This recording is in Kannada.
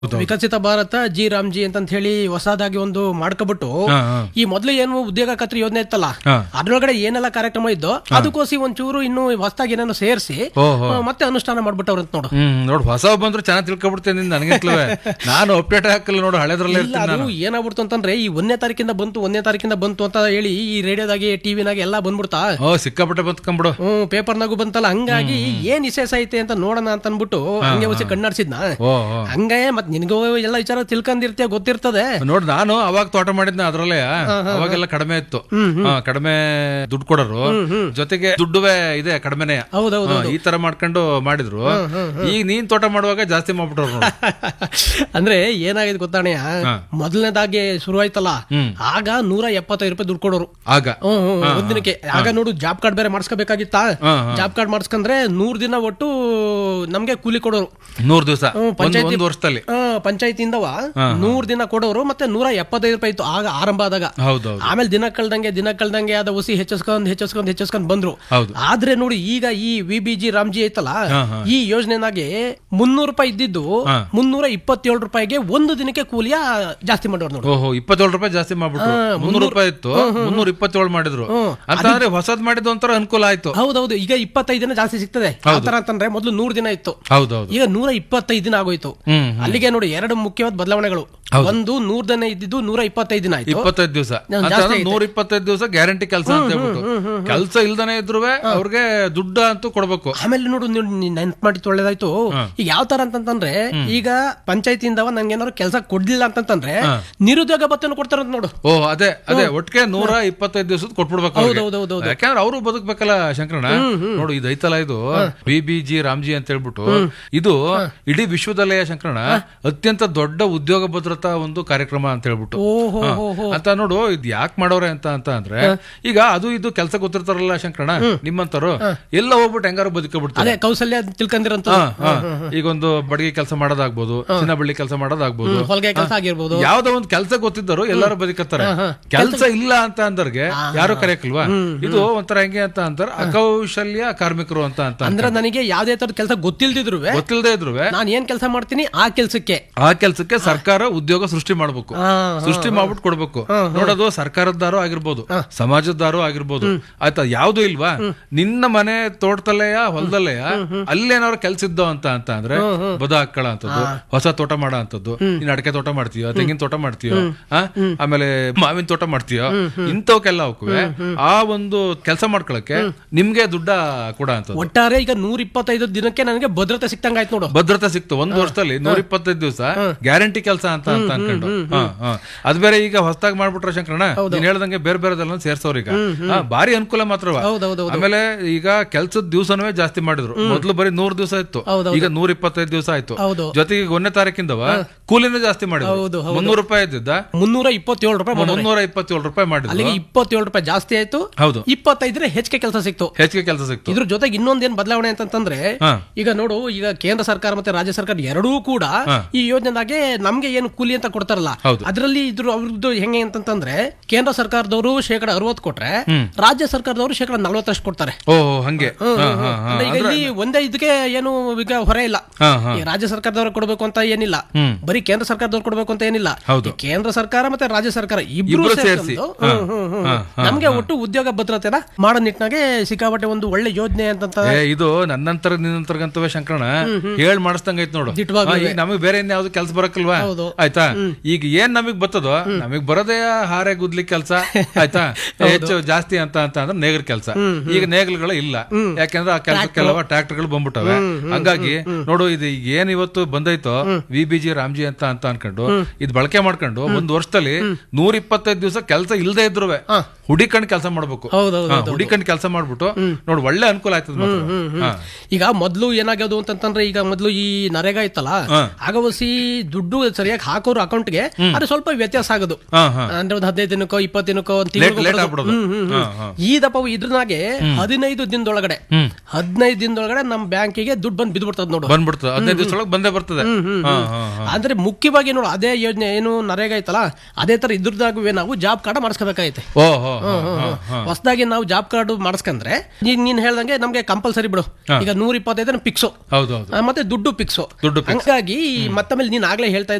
ವಿಕಸಿತ ಭಾರತ ಜಿ ರಾಮ್ಜಿ ಅಂತ ಹೇಳಿ ಹೊಸದಾಗಿ ಒಂದು ಮಾಡ್ಕೊಬಿಟ್ಟು ಹಾ, ಹಾ. ಈ ಮೊದಲು ಏನು ಉದ್ಯೋಗ ಖಾತ್ರಿ ಯೋಜನೆ ಇತ್ತಲ್ಲ ಹಾ. ಅದ್ರೊಳಗಡೆ ಏನೆಲ್ಲ ಕಾರ್ಯಕ್ರಮ ಇದ್ದೋ ಅದಕ್ಕೋಸಿ ಒಂಚೂರು ಇನ್ನು ಹೊಸದಾಗಿ ಏನೇನೋ ಸೇರಿಸಿ ಓಹೋ. ಮತ್ತೆ ಅನುಷ್ಠಾನ ಮಾಡ್ಬಿಟ್ಟವ್ರಂತ ನೋಡು ಹ್ಮ್ ನೋಡು ಹೊಸ ಬಂದ್ರು ಚೆನ್ನಾಗಿ ತಿಳ್ಕೊಬಿಡ್ತೇನೆ ನನಗಿಂತಲೇ ನಾನು ಅಪ್ಡೇಟ್ ಹಾಕಲ್ಲ ನೋಡು ಹಳೆದ್ರಲ್ಲೇ ಇಲ್ಲ ಇರ್ತೀನಿ ಅದು ನಾನು ಏನಾಗ್ಬಿಡ್ತು ಅಂತಂದ್ರೆ ಈ ಒಂದನೇ ತಾರೀಕಿಂದ ಬಂತು ಒಂದನೇ ತಾರೀಕಿಂದ ಬಂತು ಅಂತ ಹೇಳಿ ಈ ರೇಡಿಯೋದಾಗಿ ಟಿವಿನಾಗೆ ಎಲ್ಲ ಬಂದ್ಬಿಡ್ತಾ ಓ ಸಿಕ್ಕಾಪಟ್ಟೆ ಬಂದ್ಕೊಂಬಿಡು ಹ್ಮ್ ಪೇಪರ್ನಾಗೂ ಬಂತಲ್ಲ ಹಂಗಾಗಿ ಏನ್ ವಿಶೇಷ ಐತೆ ಅಂತ ನೋಡೋಣ ಅಂತ ಅನ್ಬಿಟ್ಟು ಹಂಗೆ ಹೊಸಿ ಕಣ್ಣಾಡ್ಸಿದ್ನ ಓ ಓ ಹಂಗೆ ಮತ್ ನಿನ್ಗೂ ಎಲ್ಲ ವಿಚಾರ ತಿಳ್ಕೊಂಡಿರ್ತೀಯ ಗೊತ್ತಿರ್ತದೆ ನೋಡ್ ನಾನು ಅವಾಗ ತೋಟ ಮಾಡಿದ್ನ ಅದ್ರಲ್ಲೇ ಅವಾಗೆಲ್ಲ ಕಡಿಮೆ ಇತ್ತು ಹಾ, ಕಡಿಮೆ ದುಡ್ಡು ಕೊಡೋರು ಜೊತೆಗೆ ದುಡ್ಡುವೆ ಇದೆ ಕಡಿಮೆನೆ ಹೌದೌದು ಈ ತರ ಮಾಡ್ಕೊಂಡು ಮಾಡಿದ್ರು ಈಗ ನೀನ್ ತೋಟ ಮಾಡುವಾಗ ಜಾಸ್ತಿ ಮಾಡ್ಬಿಟ್ರು ನೋಡು ಅಂದ್ರೆ ಏನಾಗಿದೆ ಗೊತ್ತಾಣೆಯ ಮೊದಲನೇದಾಗಿ ಶುರು ಆಯ್ತಲ್ಲ ಆಗ ನೂರ ಎಪ್ಪತ್ತೈದು ರೂಪಾಯಿ ದುಡ್ಡು ಕೊಡೋರು ಆಗ ಹ್ಮ್, ಹ್ಮ್, ಒಂದಿನಕ್ಕೆ ಆಗ ನೋಡು ಜಾಬ್ ಕಾರ್ಡ್ ಬೇರೆ ಮಾಡಿಸ್ಕೋಬೇಕಾಗಿತ್ತ ಹಾ, ಜಾಬ್ ಕಾರ್ಡ್ ಮಾಡಿಸ್ಕೊಂಡ್ರೆ ನೂರ್ ದಿನ ಒಟ್ಟು ನಮ್ಗೆ ಕೂಲಿ ಕೊಡೋರು ನೂರ್ ದಿವಸ ಹ್ಮ್, ಒಂದು ಒಂದು ವರ್ಷದಲ್ಲಿ ಪಂಚಾಯತಿಂದವ ನೂರ್ ದಿನ ಕೊಡೋರು ಮತ್ತೆ ನೂರ ಎಪ್ಪತ್ತೈದು ರೂಪಾಯಿ ಇತ್ತು ಆಗ ಆರಂಭ ಆದಾಗ ಹೌದೌದು ಆಮೇಲೆ ದಿನ ಕಳ್ದಂಗೆ ದಿನ ಕಳ್ದಂಗೆ ಅದ ಹುಸಿ ಹೆಚ್ಚಿಸ್ಕೊಂಡ್ ಹೆಚ್ಚಿಸ್ಕೊಂಡ್ ಹೆಚ್ಚಿಸ್ಕೊಂಡ್ ಬಂದ್ರು ಹೌದು ಆದ್ರೆ ನೋಡಿ ಈಗ ಈ ವಿ ಬಿ ಜಿ ರಾಮ್ಜಿ ಐತಲ್ಲ ಈ ಯೋಜನೆನಾಗೆ ಮುನ್ನೂರು ರೂಪಾಯಿ ಇದ್ದಿದ್ದು ಮುನ್ನೂರ ಇಪ್ಪತ್ತೇಳು ರೂಪಾಯಿಗೆ ಒಂದು ದಿನಕ್ಕೆ ಕೂಲಿಯ ಜಾಸ್ತಿ ಮಾಡೋರು ನೋಡಿ ಓಹೋ ಇಪ್ಪತ್ತೇಳು ರೂಪಾಯಿ ಜಾಸ್ತಿ ಮಾಡ್ಬಿಟ್ರು ಮುನ್ನೂರು ರೂಪಾಯಿ ಇತ್ತು ಮುನ್ನೂರ ಇಪ್ಪತ್ತೇಳು ಮಾಡಿದ್ರು ಅಂತಂದ್ರೆ ಹೊಸದ್ ಮಾಡಿದ್ದು ಒಂಥರ ಅನುಕೂಲ ಆಯ್ತು ಹೌದೌದು ಈಗ ಇಪ್ಪತ್ತೈದು ದಿನ ಜಾಸ್ತಿ ಸಿಗ್ತದೆ ಆತರ ಅಂತಂದ್ರೆ ಮೊದಲು ನೂರು ದಿನ ಇತ್ತು ಹೌದೌದು ಈಗ ನೂರ ಇಪ್ಪತ್ತೈದು ದಿನ ಆಗೋಯ್ತು ಹ್ಮ್ ಅಲ್ಲಿಗೆ ನೋಡಿ ಎರಡು ಮುಖ್ಯವಾದ ಬದಲಾವಣೆಗಳು ಒಂದು ನೂರ್ ದಿನ ಇದ್ದಿದ್ದು ನೂರ ಇಪ್ಪತ್ತೈದು ದಿನ ಆಯ್ತು ಇಪ್ಪತ್ತೈದು ದಿವಸ ಅಂತಂದ್ರೆ ನೂರ ಇಪ್ಪತ್ತೈದು ದಿವಸ ಗ್ಯಾರಂಟಿ ಕೆಲಸ ಅಂತ ಹೇಳ್ಬಿಟ್ಟು ಕೆಲಸ ಇಲ್ದನೆ ಇದ್ರು ಅವ್ರಿಗೆ ದುಡ್ಡು ಅಂತೂ ಕೊಡ್ಬೇಕು ಆಮೇಲೆ ನೋಡು ನೆನ್ಪ್ ಮಾಡಿ ಒಳ್ಳೇದಾಯ್ತು ಈಗ ಯಾವ ತರ ಅಂತಂತಂದ್ರೆ ಈಗ ಪಂಚಾಯತಿಯಿಂದವ ನಂಗೆ ಏನಾದ್ರು ಕೆಲಸ ಕೊಡ್ಲಿಲ್ಲ ಅಂತಂತಂದ್ರೆ ನಿರುದ್ಯೋಗ ಭತ್ತೆನೂ ಕೊಡ್ತಾರಂತ ನೋಡು ಓ ಅದೇ ಅದೇ ಒಟ್ಟಿಗೆ ನೂರ ಇಪ್ಪತ್ತೈದು ದಿವಸದ ಕೊಟ್ಬಿಡ್ಬೇಕು ಅವ್ರಿಗೆ. ಹೌದೌದು ಯಾಕಂದ್ರೆ ಅವರು ಬದುಕ್ಬೇಕಲ್ಲ ಶಂಕರಣ್ಣ ನೋಡು ಇದು ಐತಲ್ಲ ಇದು ಬಿ ಬಿ ಜಿ ರಾಮ್ಜಿ ಅಂತ ಹೇಳ್ಬಿಟ್ಟು ಇದು ಇಡೀ ವಿಶ್ವದಲ್ಲೇ ಶಂಕರಣ್ಣ ಅತ್ಯಂತ ದೊಡ್ಡ ಉದ್ಯೋಗ ಭದ್ರತಾ ಒಂದು ಕಾರ್ಯಕ್ರಮ ಅಂತ ಹೇಳ್ಬಿಟ್ಟು ಓಹೋ ಹಾ. ಅಂತ ನೋಡು ಇದು ಯಾಕೆ ಮಾಡೋರೆ ಅಂತ ಅಂತ ಅಂದ್ರೆ ಈಗ ಅದು ಇದು ಕೆಲಸ ಗೊತ್ತಿರ್ತಾರಲ್ಲ ಶಂಕರಣ್ಣ ನಿಮ್ಮಂತರು ಎಲ್ಲ ಹೋಗ್ಬಿಟ್ಟು ಹೆಂಗಾರು ಬದುಕಬಿಡ್ತಾರೆ ಅದೇ ಕೌಶಲ್ಯ ತಿಳ್ಕೊಂಡಿರಂತ ಈಗ ಒಂದು ಬಡಗಿ ಕೆಲಸ ಮಾಡೋದಾಗ್ಬೋದು ಚಿನ್ನ ಬಳ್ಳಿ ಕೆಲಸ ಮಾಡೋದಾಗ್ಬೋದು ಹೊಲಿಗೆ ಕೆಲಸ ಆಗಿರ್ಬೋದು ಯಾವ್ದೋ ಒಂದು ಕೆಲಸ ಗೊತ್ತಿದ್ದರು ಎಲ್ಲರೂ ಬದುಕತ್ತಾರೆ ಕೆಲಸ ಇಲ್ಲ ಅಂತ ಅಂದರ್ಗೆ ಯಾರು ಕರೆಯಕ್ಲ್ವಾ ಇದು ಒಂಥರ ಹೆಂಗೆ ಅಂತ ಅಂತಾರೆ ಅಕೌಶಲ್ಯ ಕಾರ್ಮಿಕರು ಅಂತ ಅಂತ ಅಂದ್ರೆ ನನಗೆ ಯಾವ್ದೇ ತರದ ಕೆಲಸ ಗೊತ್ತಿಲ್ದಿದ್ರು ಗೊತ್ತಿಲ್ಲದೆ ಇದ್ರು ನಾನು ಏನ್ ಕೆಲಸ ಮಾಡ್ತೀನಿ ಆ ಕೆಲ್ಸಕ್ಕೆ ಆ ಕೆಲ್ಸಕ್ಕೆ ಸರ್ಕಾರ ಉದ್ಯೋಗ ಸೃಷ್ಟಿ ಮಾಡ್ಬೇಕು ಹಾ, ಸೃಷ್ಟಿ ಮಾಡ್ಬಿಟ್ಟು ಕೊಡ್ಬೇಕು ನೋಡೋದು ಸರ್ಕಾರದ್ದಾರು ಆಗಿರ್ಬೋದು ಸಮಾಜದ್ದಾರು ಆಗಿರ್ಬೋದು ಆಯ್ತಾ ಯಾವ್ದು ಇಲ್ವಾ ನಿನ್ನ ಮನೆ ತೋಟದಲ್ಲೆಯ ಹೊಲದಲ್ಲೆಯ ಅಲ್ಲೇನಾದ್ರು ಕೆಲ್ಸ ಇದ್ದೋ ಅಂತ ಅಂತ ಅಂದ್ರೆ ಬದ ಹಾಕಳ ಅಂತದ್ದು ಹೊಸ ತೋಟ ಮಾಡೋ ಅಂತದ್ದು ನೀನ್ ಅಡಕೆ ತೋಟ ಮಾಡ್ತೀಯೋ ತೆಂಗಿನ ತೋಟ ಮಾಡ್ತೀಯೋ ಆ? ಆಮೇಲೆ ಮಾವಿನ ತೋಟ ಮಾಡ್ತೀಯೋ ಇಂಥವಕ್ಕೆಲ್ಲ ಹೋಗುವೆ ಆ ಒಂದು ಕೆಲಸ ಮಾಡ್ಕೊಳಕ್ಕೆ ನಿಮ್ಗೆ ದುಡ್ಡ ಕೂಡ ಅಂತದ್ದು ಒಟ್ಟಾರೆ ಈಗ ನೂರ ಇಪ್ಪತ್ತೈದು ದಿನಕ್ಕೆ ನನಗೆ ಭದ್ರತೆ ಸಿಕ್ತಂಗಾಯ್ತು ನೋಡು ಭದ್ರತೆ ಸಿಕ್ತು ಒಂದ್ ವರ್ಷದಲ್ಲಿ ನೂರ ಇಪ್ಪತ್ತೈದು ದಿವಸ ಗ್ಯಾರಂಟಿ ಕೆಲಸ ಅಂತ ಅಂತ ಅನ್ಕೊಂಡು ಹಾ, ಹಾ. ಅದ್ ಬೇರೆ ಈಗ ಹೊಸದಾಗಿ ಮಾಡ್ಬಿಟ್ರೆ ಶಂಕರಣ್ಣ ನೀನ್ ಹೇಳ್ದಂಗೆ ಬೇರೆ ಬೇರೆದೆಲ್ಲ ಸೇರ್ಸೋರ್ ಈಗ ಹಾ, ಭಾರಿ ಅನುಕೂಲ ಮಾತ್ರವ ಹೌದೌದು ಆಮೇಲೆ ಈಗ ಕೆಲ್ಸದ ದಿವಸನೂ ಜಾಸ್ತಿ ಮಾಡಿದ್ರು ಮೊದ್ಲು ಬರೀ ನೂರ್ ದಿವಸ ಇತ್ತು ಹೌದೌದು. ಈಗ ನೂರ ಇಪ್ಪತ್ತೈದು ದಿವಸ ಆಯ್ತು ಹೌದು ಜೊತೆಗೆ ಈಗ ಒಂದನೇ ತಾರೀಕಿಂದವ ಕೂಲಿನೂ ಜಾಸ್ತಿ ಹೌದು, ಮಾಡಿದ್ರು ಹೌದು. ಮುನ್ನೂರು ರೂಪಾಯಿ ಇದ್ದಿದ್ದ ಮುನ್ನೂರ ಇಪ್ಪತ್ತೇಳು ರೂಪಾಯಿ ಮಾಡೋರೆ. ಮುನ್ನೂರ ಇಪ್ಪತ್ತೇಳು ರೂಪಾಯಿ ಮಾಡಿದ್ರು ಅಲ್ಲಿಗೆ ಇಪ್ಪತ್ತೇಳು ರೂಪಾಯಿ ಜಾಸ್ತಿ ಆಯ್ತು ಹೌದು ಇಪ್ಪತ್ತೈದ್ರೆ ಹೆಚ್ಚಿಗೆ ಕೆಲಸ ಸಿಕ್ತು ಹೆಚ್ಚಿಗೆ ಕೆಲಸ ಸಿಕ್ತು ಇದ್ರ ಜೊತೆಗೆ ಇನ್ನೊಂದೇನ್ ಬದಲಾವಣೆ ಅಂತಂದ್ರೆ ಹಾ. ಈಗ ನೋಡು ಈಗ ಕೇಂದ್ರ ಸರ್ಕಾರ ಮತ್ತೆ ರಾಜ್ಯ ಸರ್ಕಾರ ಎರಡೂ ಕೂಡ ಈ ಯೋಜನೆದಾಗೆ ನಮ್ಗೆ ಏನು ಕೂಲಿ ಅಂತ ಕೊಡ್ತಾರಲ್ಲ ಹೌದು. ಅದರಲ್ಲಿ ಇದ್ರ ಅವ್ರದ್ದು ಹೆಂಗೆ ಅಂತಂತಂದ್ರೆ ಕೇಂದ್ರ ಸರ್ಕಾರದವರು ಶೇಕಡ ಅರವತ್ತು ಕೊಟ್ರೆ ರಾಜ್ಯ ಸರ್ಕಾರದವರು ಶೇಕಡ ನಲ್ವತ್ತರಷ್ಟು ಕೊಡ್ತಾರೆ ಓಹೋ ಹಂಗೆ ಹಾ, ಹಾ, ಹಾ. ಅಂದ್ರೆ ಈಗ ಇಲ್ಲಿ ಒಂದೇ ಇದಕ್ಕೆ ಏನು ಈಗ ಹೊರೆ ಇಲ್ಲ ಹಾ, ಹಾ. ಈ ರಾಜ್ಯ ಸರ್ಕಾರದವರು ಕೊಡಬೇಕು ಅಂತ ಏನಿಲ್ಲ ಹ್ಮ್. ಬರೀ ಕೇಂದ್ರ ಸರ್ಕಾರದವ್ರು ಕೊಡಬೇಕು ಅಂತ ಏನಿಲ್ಲ ಹೌದು. ಈ ಕೇಂದ್ರ ಸರ್ಕಾರ ಮತ್ತೆ ರಾಜ್ಯ ಸರ್ಕಾರ ಇಬ್ರು ಇಬ್ರು ಸೇರ್ಕೊಂಡು, ಸೇರ್ಸಿ. ಹ್ಮ್, ಹ್ಮ್, ಹ್ಮ್, ಹ್ಮ್. ನಮ್ಗೆ ಒಟ್ಟು ಉದ್ಯೋಗ ಭದ್ರತೆನ ಮಾಡೋ ನಿಟ್ಟಿನಾಗೆ ಸಿಕ್ಕಾಪಟ್ಟೆ ಒಂದು ಒಳ್ಳೆ ಯೋಜನೆ ಅಂತ ಏ ಇದು ನನ್ನಂತರ ನಿನ್ನಂತರ್ಗಂತವೇ ಶಂಕರಣ ಹೇಳ್ ಮಾಡಿಸ್ದಂಗ ಐತ್ ನೋಡು ದಿಟ್ವಾಗ್ಲೂ ಆ, ಈಗ ನಮಗ್ ಬೇರೆ ಇನ್ ಯಾವ್ದು ಕೆಲ್ಸ ಬರಕಲ್ವಾ ಹೌದು. ಆಯ್ತಾ ಈಗ ಏನ್ ನಮಗ್ ಬರ್ತದೋ ನಮಗ್ ಬರೋದೇ ಹಾರೆ ಗುದ್ಲಿ ಕೆಲ್ಸ ಆಯ್ತಾ ಹೆಚ್ಚು ಜಾಸ್ತಿ ಅಂತ ಅಂತ ಅಂದ್ರೆ ನೇಗರ್ ಕೆಲ್ಸ ಈಗ ನೇಗಲ್ಗಳು ಇಲ್ಲ ಯಾಕಂದ್ರೆ ಆ ಕೆಲ್ಸಕ್ಕೆಲ್ಲವ ಟ್ರಾಕ್ಟರ್ಗಳು ಬಂದ್ಬಿಟ್ಟವೆ ಹಂಗಾಗಿ ನೋಡು ಇದು ಈಗ ಏನ್ ಇವತ್ತು ಬಂದೈತೋ ವಿ ಬಿ ಜಿ ರಾಮ್ಜಿ ಅಂತ ಅಂತ ಅನ್ಕೊಂಡು ಇದ್ ಬಳಕೆ ಮಾಡ್ಕೊಂಡು ಒಂದ್ ವರ್ಷದಲ್ಲಿ ನೂರ ಇಪ್ಪತ್ತೈದು ದಿವಸ ಕೆಲ್ಸ ಇಲ್ದೇ ಇದ್ರು ಹುಡಿಕಂಡ್ ಕೆಲಸ ಮಾಡ್ಬೇಕು ಹೌದೌದು ಹಾ, ಹುಡಿಕಂಡ್ ಕೆಲಸ ಮಾಡ್ಬಿಟ್ಟು ನೋಡು ಒಳ್ಳೆ ಅನುಕೂಲ ಆಯ್ತದ ಮಾತ್ರ. ಹಾ. ಈಗ ಮೊದ್ಲು ಏನಾಗ್ಯದು ಅಂತಂತಂದ್ರೆ ಈಗ ಮೊದ್ಲು ಈ ನರೇಗಾ ಇತ್ತಲ್ಲ ಆಗವಸಿ ದುಡ್ಡು ಸರಿಯಾಗಿ ಹಾಕೋರು ಅಕೌಂಟ್ಗೆ ಅದು ಸ್ವಲ್ಪ ವ್ಯತ್ಯಾಸ ಆಗೋದು ಹಾ, ಹಾ. ಅಂದ್ರೆ ಒಂದು ಹದಿನೈದು ದಿನಕ್ಕೋ ಇಪ್ಪತ್ತು ದಿನಕ್ಕೋ ಒಂದು ಲೇಟ್ ತಿಂಗಳು ಲೇಟ್ ಆಗ್ಬಿಡೋದು ಹಾ, ಹಾ. ಈ ದಪ್ಪ ಇದ್ರನಾಗೆ ಹದಿನೈದು ದಿನದೊಳಗಡೆ ಹದಿನೈದು ದಿನದೊಳಗಡೆ ನಮ್ ಬ್ಯಾಂಕಿಗೆ ದುಡ್ಡು ಬಂದು ಬಿದ್ಬಿಡ್ತದ ನೋಡು ಬಂದ್ಬಿಡ್ತದೆ ಹದಿನೈದು ದಿವಸ ಒಳಗೆ ಬಂದೇ ಬರ್ತದೆ ಹಾ, ಹಾ, ಹಾ. ಅಂದ್ರೆ ಮುಖ್ಯವಾಗಿ ನೋಡು ಅದೇ ಯೋಜನೆ ಏನು ನರೇಗಾ ಐತಲ್ಲ ಅದೇ ತರ ಇದ್ರದಾಗುವೆ ನಾವು ಜಾಬ್ ಕಾರ್ಡ್ ಮಾಡಿಸ್ಕೋಬೇಕಾಗೈತೆ ಓ ಹೋ ಹೋ, ಹೋ, ಹೋ. ಹೊಸದಾಗಿ ನಾವು ಜಾಬ್ ಕಾರ್ಡ್ ಮಾಡಿಸ್ಕೊಂಡ್ರೆ ನೀನ್ ನೀನ್ ಹೇಳ್ದಂಗೆ ನಮ್ಗೆ ಕಂಪಲ್ಸರಿ ಬಿಡು ಈಗ ನೂರ ಇಪ್ಪತ್ತೈದು ಪಿಕ್ಸು ಹೌದು ಹೌದು ಮತ್ತೆ ದುಡ್ಡು ಪಿಕ್ಸು ದುಡ್ಡು ಹಂಗಾಗಿ ಮತ್ತೆ ಮತ್ತೊಮ್ಮೆ ನೀನ್ ಆಗ್ಲೇ ಹೇಳ್ತಾ